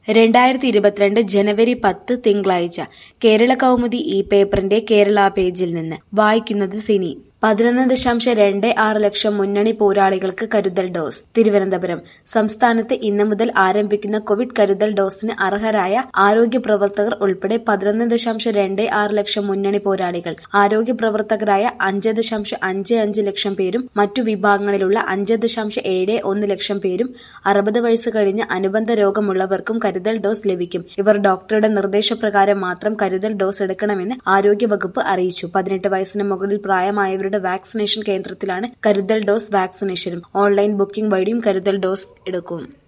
രണ്ടായിരത്തി ഇരുപത്തിരണ്ട് ജനുവരി പത്ത് തിങ്കളാഴ്ച കേരള കൗമുദി ഈ പേപ്പറിന്റെ കേരള പേജിൽ നിന്ന് വായിക്കുന്നത് സിനി പതിനൊന്ന് ദശാംശം രണ്ട് ആറ് ലക്ഷം മുന്നണി പോരാളികൾക്ക് കരുതൽ ഡോസ് തിരുവനന്തപുരം സംസ്ഥാനത്ത് ഇന്ന് മുതൽ ആരംഭിക്കുന്ന കോവിഡ് കരുതൽ ഡോസിന് അർഹരായ ആരോഗ്യ പ്രവർത്തകർ ഉൾപ്പെടെ പതിനൊന്ന് ദശാംശം രണ്ട് ആറ് ലക്ഷം മുന്നണി പോരാളികൾ ആരോഗ്യ പ്രവർത്തകരായ അഞ്ച് ദശാംശം അഞ്ച് അഞ്ച് ലക്ഷം പേരും മറ്റു വിഭാഗങ്ങളിലുള്ള അഞ്ച് ദശാംശം ഏഴ് ഒന്ന് ലക്ഷം പേരും അറുപത് വയസ്സ് കഴിഞ്ഞ് അനുബന്ധ രോഗമുള്ളവർക്കും കരുതൽ ഡോസ് ലഭിക്കും ഇവർ ഡോക്ടറുടെ നിർദ്ദേശപ്രകാരം മാത്രം കരുതൽ ഡോസ് എടുക്കണമെന്ന് ആരോഗ്യവകുപ്പ് അറിയിച്ചു പതിനെട്ട് വയസ്സിന് മുകളിൽ പ്രായമായവരുടെ വാക്സിനേഷൻ കേന്ദ്രത്തിലാണ് കരുതൽ ഡോസ് വാക്സിനേഷനും ഓൺലൈൻ ബുക്കിംഗ് വഴിയും കരുതൽ ഡോസ് എടുക്കും